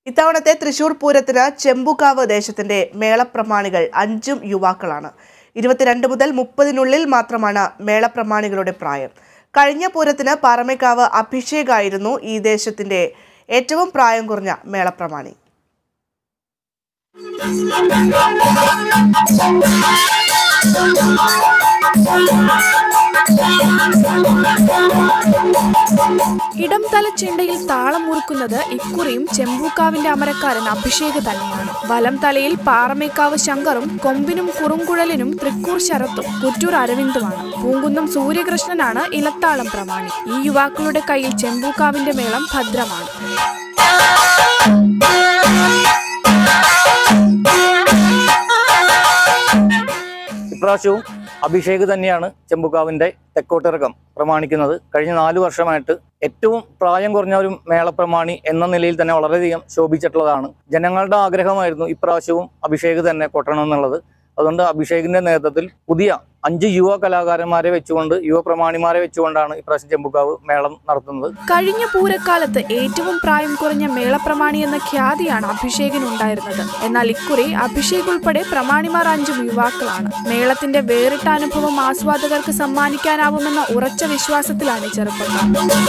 ഇത്തവണത്തെ തൃശൂർ പൂരത്തിന് ചെമ്പുകാവ് ദേശത്തിന്റെ മേളപ്രമാണികൾ അഞ്ചും യുവാക്കളാണ് ഇരുപത്തിരണ്ട് മുതൽ മുപ്പതിനുള്ളിൽ മാത്രമാണ് മേളപ്രമാണികളുടെ പ്രായം കഴിഞ്ഞ പൂരത്തിന് പാറമേക്കാവ് അഭിഷേകായിരുന്നു ഈ ദേശത്തിന്റെ ഏറ്റവും പ്രായം കുറഞ്ഞ മേളപ്രമാണി ഇടം തലച്ചെണ്ടയിൽ താളം മുറുക്കുന്നത് ഇക്കുറിയും ചെമ്പൂക്കാവിന്റെ അമരക്കാരൻ അഭിഷേക് തന്നെയാണ് വലം തലയിൽ പാറമേക്കാവ് ശങ്കറും കൊമ്പിനും കുറുങ്കുഴലിനും തൃക്കൂർ ശരത്തും കുറ്റൂർ അരവിന്ദുമാണ് പൂങ്കുന്നം സൂര്യകൃഷ്ണനാണ് ഇലത്താളം പ്രമാണി ഈ യുവാക്കളുടെ കയ്യിൽ ചെമ്പൂക്കാവിന്റെ മേളം ഭദ്രമാണ് ഇപ്രാവശ്യവും അഭിഷേക് തന്നെയാണ് ചെമ്പുകാവിന്റെ തെക്കോട്ടിറക്കം പ്രമാണിക്കുന്നത് കഴിഞ്ഞ നാല് വർഷമായിട്ട് ഏറ്റവും പ്രായം കുറഞ്ഞ ഒരു മേളപ്രമാണി എന്ന നിലയിൽ തന്നെ വളരെയധികം ശോഭിച്ചിട്ടുള്ളതാണ് ജനങ്ങളുടെ ആഗ്രഹമായിരുന്നു ഇപ്രാവശ്യവും അഭിഷേക് തന്നെ കൊട്ടണമെന്നുള്ളത് അതുകൊണ്ട് അഭിഷേകിന്റെ നേതൃത്വത്തിൽ പുതിയ അഞ്ച് യുവ കലാകാരന്മാരെ വെച്ചുകൊണ്ട് യുവ പ്രമാണിമാരെ വെച്ചുകൊണ്ടാണ് ഇപ്രാവശ്യം ചെമ്പുകാവ് മേളം നടത്തുന്നത് കഴിഞ്ഞ പൂരക്കാലത്ത് ഏറ്റവും പ്രായം കുറഞ്ഞ മേളപ്രമാണി എന്ന ഖ്യാതിയാണ് അഭിഷേകിനുണ്ടായിരുന്നത് എന്നാൽ ഇക്കുറി അഭിഷേക് ഉൾപ്പെടെ പ്രമാണിമാർ അഞ്ചും യുവാക്കളാണ് മേളത്തിന്റെ വേറിട്ട അനുഭവം ആസ്വാദകർക്ക് സമ്മാനിക്കാനാവുമെന്ന ഉറച്ച വിശ്വാസത്തിലാണ് ഈ ചെറുപ്പക്കാർ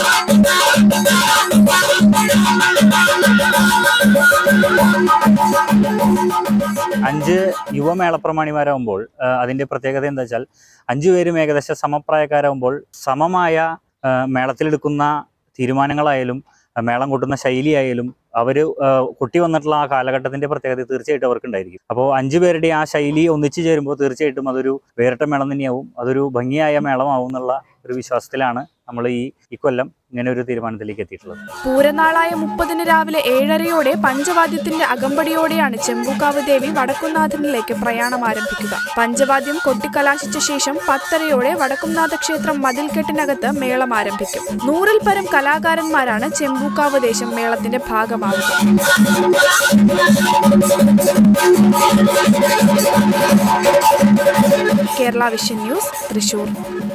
അഞ്ച് യുവമേളപ്രമാണിമാരാകുമ്പോൾ ആ, അതിന്റെ പ്രത്യേകത എന്താ വെച്ചാൽ അഞ്ചു പേരും ഏകദേശം സമപ്രായക്കാരാകുമ്പോൾ സമമായ ആ, മേളത്തിലെടുക്കുന്ന തീരുമാനങ്ങളായാലും ആ, മേളം കൂട്ടുന്ന ശൈലിയായാലും അവർ കുട്ടി വന്നിട്ടുള്ള ആ കാലഘട്ടത്തിന്റെ പ്രത്യേകത തീർച്ചയായിട്ടും അവർക്കുണ്ടായിരിക്കും അപ്പോൾ അഞ്ചു പേരുടെ ആ ശൈലി ഒന്നിച്ചു ചേരുമ്പോൾ തീർച്ചയായിട്ടും അതൊരു വേറിട്ട മേളം തന്നെയാവും അതൊരു ഭംഗിയായ മേളമാവും എന്നുള്ള ഒരു വിശ്വാസത്തിലാണ് നമ്മൾ ഈ ഇക്കൊല്ലം ഇങ്ങനെ ഒരു തീരുമാനത്തിലേക്ക് എത്തിയിട്ടുള്ളത് പൂരനാളായ മുപ്പതിന് രാവിലെ ഏഴരയോടെ പഞ്ചവാദ്യത്തിന്റെ അകമ്പടിയോടെയാണ് ചെമ്പൂക്കാവ് ദേവി വടക്കുംനാഥനിലേക്ക് പ്രയാണം ആരംഭിക്കുക പഞ്ചവാദ്യം കൊട്ടിക്കലാശിച്ച ശേഷം പത്തരയോടെ വടക്കുംനാഥ ക്ഷേത്രം മതിൽക്കെട്ടിനകത്ത് മേളം ആരംഭിക്കും നൂറിൽ പരം കലാകാരന്മാരാണ് ചെമ്പൂക്കാവ് ദേശം മേളത്തിന്റെ ഭാഗമാകുക കേരള വിഷൻ ന്യൂസ് തൃശൂർ